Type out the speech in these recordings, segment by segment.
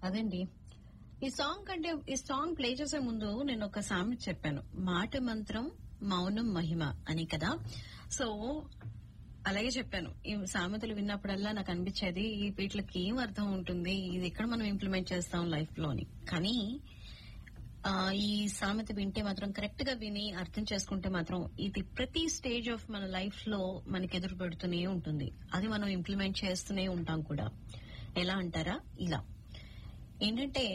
అదండి ఈ సాంగ్ కంటే ఈ సాంగ్ ప్లే చేసే ముందు నేను ఒక సామెత చెప్పాను మాట మంత్రం మౌనం మహిమ అని కదా సో అలాగే చెప్పాను ఈ సామెతలు విన్నప్పుడల్లా నాకు అనిపించేది ఈ వీటికి ఏం అర్థం ఉంటుంది ఇది ఎక్కడ మనం ఇంప్లిమెంట్ చేస్తాం లైఫ్ లోని కానీ ఆ, ఈ సామెత వింటే మాత్రం కరెక్ట్ గా విని అర్థం చేసుకుంటే మాత్రం ఇది ప్రతి స్టేజ్ ఆఫ్ మన లైఫ్ లో మనకి ఎదురు పెడుతూనే ఉంటుంది అది మనం ఇంప్లిమెంట్ చేస్తూనే ఉంటాం కూడా ఎలా అంటారా ఇలా ఏంటంటే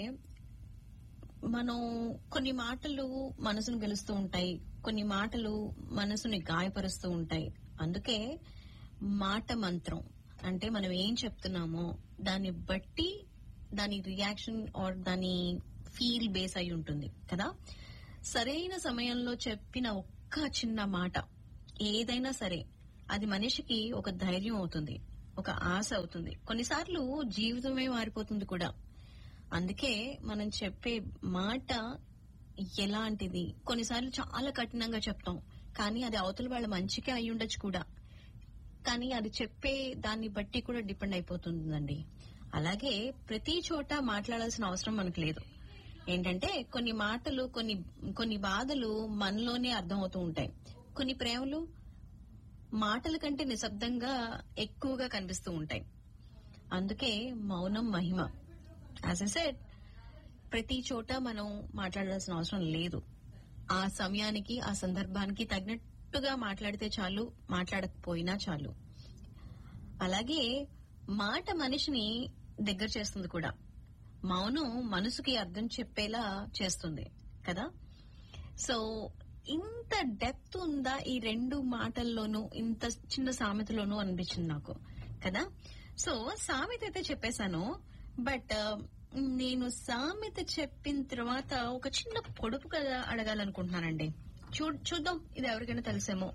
మనం కొన్ని మాటలు మనసును గెలుస్తూ ఉంటాయి కొన్ని మాటలు మనసుని గాయపరుస్తూ ఉంటాయి అందుకే మాట మంత్రం అంటే మనం ఏం చెప్తున్నామో దాన్ని బట్టి దాని రియాక్షన్ ఆర్ దాని ఫీల్ బేస్ అయి ఉంటుంది కదా సరైన సమయంలో చెప్పిన ఒక్క చిన్న మాట ఏదైనా సరే అది మనిషికి ఒక ధైర్యం అవుతుంది ఒక ఆశ అవుతుంది కొన్నిసార్లు జీవితమే మారిపోతుంది కూడా అందుకే మనం చెప్పే మాట ఎలాంటిది కొన్నిసార్లు చాలా కఠినంగా చెప్తాం కానీ అది అవతల వాళ్ళ మంచికే అయి ఉండొచ్చు కూడా కానీ అది చెప్పే దాన్ని బట్టి కూడా డిపెండ్ అయిపోతుందండి అలాగే ప్రతి చోట మాట్లాడాల్సిన అవసరం మనకు లేదు ఏంటంటే కొన్ని మాటలు కొన్ని కొన్ని బాధలు మనలోనే అర్థమవుతూ ఉంటాయి కొన్ని ప్రేమలు మాటల కంటే నిశ్శబ్దంగా ఎక్కువగా కనిపిస్తూ ఉంటాయి అందుకే మౌనం మహిమ యాజ్ ఎ సెట్ ప్రతి చోట మనం మాట్లాడాల్సిన అవసరం లేదు ఆ సమయానికి ఆ సందర్భానికి తగినట్టుగా మాట్లాడితే చాలు మాట్లాడకపోయినా చాలు అలాగే మాట మనిషిని దగ్గర చేస్తుంది కూడా మౌనం మనసుకి అర్థం చెప్పేలా చేస్తుంది కదా సో ఇంత డెప్త్ ఉందా ఈ రెండు మాటల్లోనూ ఇంత చిన్న సామెతలోనూ అనిపించింది నాకు కదా సో సామెత అయితే చెప్పేశాను బట్ నేను సామెత చెప్పిన తర్వాత ఒక చిన్న పొడుపు కథ అడగాలనుకుంటున్నానండి చూ చూద్దాం ఇది ఎవరికైనా తెలిసేమో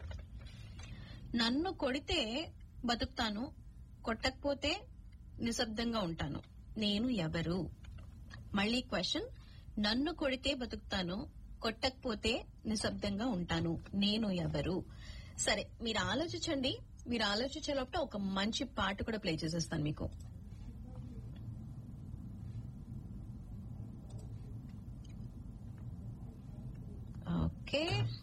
నన్ను కొడితే బతుకుతాను కొట్టకపోతే నిశ్శబ్దంగా ఉంటాను నేను ఎవరు మళ్ళీ క్వశ్చన్ నన్ను కొడితే బతుకుతాను కొట్టకపోతే నిశ్శబ్దంగా ఉంటాను నేను ఎవరు సరే మీరు ఆలోచించండి మీరు ఆలోచించే లోపల ఒక మంచి పాట కూడా ప్లే చేసేస్తాను మీకు ఓకే